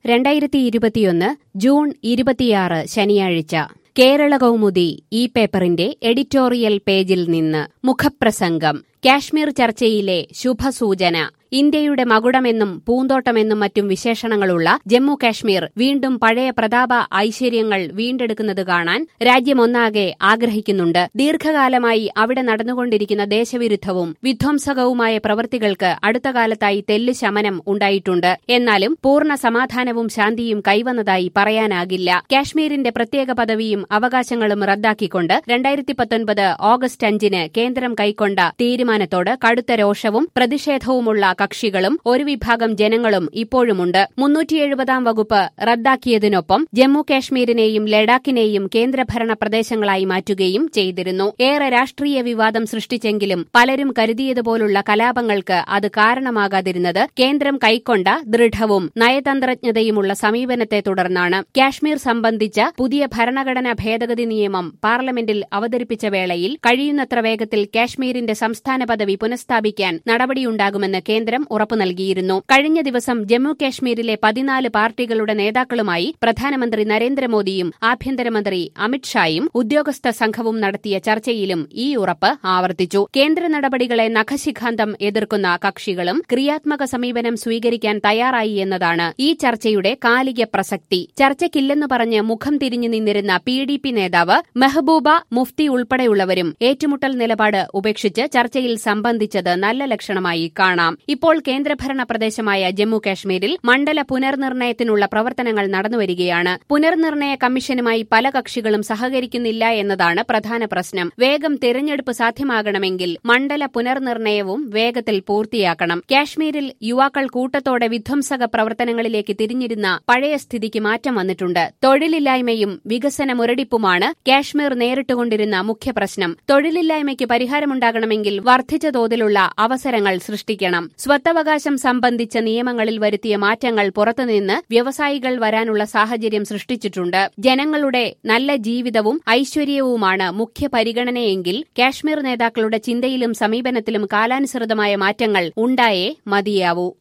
രണ്ടായിരത്തി ഇരുപത്തിയൊന്ന് ജൂൺ ഇരുപത്തിയാറ് ശനിയാഴ്ച കേരള കൗമുദി ഈ പേപ്പറിന്റെ എഡിറ്റോറിയൽ പേജിൽ നിന്ന് മുഖപ്രസംഗം കാശ്മീർ ചർച്ചയിലെ ശുഭസൂചന ഇന്ത്യയുടെ മകുടമെന്നും പൂന്തോട്ടമെന്നും മറ്റും വിശേഷണങ്ങളുള്ള ജമ്മു കാശ്മീർ വീണ്ടും പഴയ പ്രതാപ ഐശ്വര്യങ്ങൾ വീണ്ടെടുക്കുന്നത് കാണാൻ രാജ്യമൊന്നാകെ ആഗ്രഹിക്കുന്നുണ്ട് ദീർഘകാലമായി അവിടെ നടന്നുകൊണ്ടിരിക്കുന്ന ദേശവിരുദ്ധവും വിധ്വംസകവുമായ പ്രവൃത്തികൾക്ക് അടുത്ത കാലത്തായി തെല്ലു ശമനം ഉണ്ടായിട്ടുണ്ട് എന്നാലും പൂർണ്ണ സമാധാനവും ശാന്തിയും കൈവന്നതായി പറയാനാകില്ല കാശ്മീരിന്റെ പ്രത്യേക പദവിയും അവകാശങ്ങളും റദ്ദാക്കിക്കൊണ്ട് രണ്ടായിരത്തി പത്തൊൻപത് ഓഗസ്റ്റ് അഞ്ചിന് കേന്ദ്രം കൈക്കൊണ്ട തീരുമാനത്തോട് കടുത്ത രോഷവും പ്രതിഷേധവുമുള്ള കക്ഷികളും ഒരു വിഭാഗം ജനങ്ങളും ഇപ്പോഴുമുണ്ട് മുന്നൂറ്റി എഴുപതാം വകുപ്പ് റദ്ദാക്കിയതിനൊപ്പം ജമ്മു കാശ്മീരിനെയും ലഡാക്കിനെയും കേന്ദ്രഭരണ പ്രദേശങ്ങളായി മാറ്റുകയും ചെയ്തിരുന്നു ഏറെ രാഷ്ട്രീയ വിവാദം സൃഷ്ടിച്ചെങ്കിലും പലരും കരുതിയതുപോലുള്ള കലാപങ്ങൾക്ക് അത് കാരണമാകാതിരുന്നത് കേന്ദ്രം കൈക്കൊണ്ട ദൃഢവും നയതന്ത്രജ്ഞതയുമുള്ള സമീപനത്തെ തുടർന്നാണ് കാശ്മീർ സംബന്ധിച്ച പുതിയ ഭരണഘടനാ ഭേദഗതി നിയമം പാർലമെന്റിൽ അവതരിപ്പിച്ച വേളയിൽ കഴിയുന്നത്ര വേഗത്തിൽ കാശ്മീരിന്റെ സംസ്ഥാന പദവി പുനഃസ്ഥാപിക്കാൻ നടപടിയുണ്ടാകുമെന്ന് കേന്ദ്രം ഉറപ്പു നൽകിയിരുന്നു കഴിഞ്ഞ ദിവസം ജമ്മു കാശ്മീരിലെ പതിനാല് പാർട്ടികളുടെ നേതാക്കളുമായി പ്രധാനമന്ത്രി നരേന്ദ്രമോദിയും ആഭ്യന്തരമന്ത്രി അമിത്ഷായും ഉദ്യോഗസ്ഥ സംഘവും നടത്തിയ ചർച്ചയിലും ഈ ഉറപ്പ് ആവർത്തിച്ചു കേന്ദ്ര നടപടികളെ നഖശിഖാന്തം എതിർക്കുന്ന കക്ഷികളും ക്രിയാത്മക സമീപനം സ്വീകരിക്കാൻ തയ്യാറായി എന്നതാണ് ഈ ചർച്ചയുടെ കാലിക പ്രസക്തി ചർച്ചയ്ക്കില്ലെന്ന് പറഞ്ഞ് മുഖം തിരിഞ്ഞു നിന്നിരുന്ന പി ഡി പി നേതാവ് മെഹബൂബ മുഫ്തി ഉൾപ്പെടെയുള്ളവരും ഏറ്റുമുട്ടൽ നിലപാട് ഉപേക്ഷിച്ച് ചർച്ചയിൽ സംബന്ധിച്ചത് നല്ല ലക്ഷണമായി കാണാം ഇപ്പോൾ കേന്ദ്രഭരണ പ്രദേശമായ ജമ്മു കാശ്മീരിൽ മണ്ഡല പുനർനിർണയത്തിനുള്ള പ്രവർത്തനങ്ങൾ നടന്നുവരികയാണ് പുനർനിർണയ കമ്മീഷനുമായി പല കക്ഷികളും സഹകരിക്കുന്നില്ല എന്നതാണ് പ്രധാന പ്രശ്നം വേഗം തിരഞ്ഞെടുപ്പ് സാധ്യമാകണമെങ്കിൽ മണ്ഡല പുനർനിർണയവും വേഗത്തിൽ പൂർത്തിയാക്കണം കാശ്മീരിൽ യുവാക്കൾ കൂട്ടത്തോടെ വിധ്വംസക പ്രവർത്തനങ്ങളിലേക്ക് തിരിഞ്ഞിരുന്ന പഴയ സ്ഥിതിക്ക് മാറ്റം വന്നിട്ടുണ്ട് തൊഴിലില്ലായ്മയും വികസന മുരടിപ്പുമാണ് കാശ്മീർ നേരിട്ടുകൊണ്ടിരുന്ന മുഖ്യ പ്രശ്നം തൊഴിലില്ലായ്മയ്ക്ക് പരിഹാരമുണ്ടാകണമെങ്കിൽ വർദ്ധിച്ച തോതിലുള്ള അവസരങ്ങൾ സൃഷ്ടിക്കണം സ്വത്തവകാശം സംബന്ധിച്ച നിയമങ്ങളിൽ വരുത്തിയ മാറ്റങ്ങൾ പുറത്തുനിന്ന് വ്യവസായികൾ വരാനുള്ള സാഹചര്യം സൃഷ്ടിച്ചിട്ടുണ്ട് ജനങ്ങളുടെ നല്ല ജീവിതവും ഐശ്വര്യവുമാണ് മുഖ്യ പരിഗണനയെങ്കിൽ കാശ്മീർ നേതാക്കളുടെ ചിന്തയിലും സമീപനത്തിലും കാലാനുസൃതമായ മാറ്റങ്ങൾ ഉണ്ടായേ മതിയാവൂ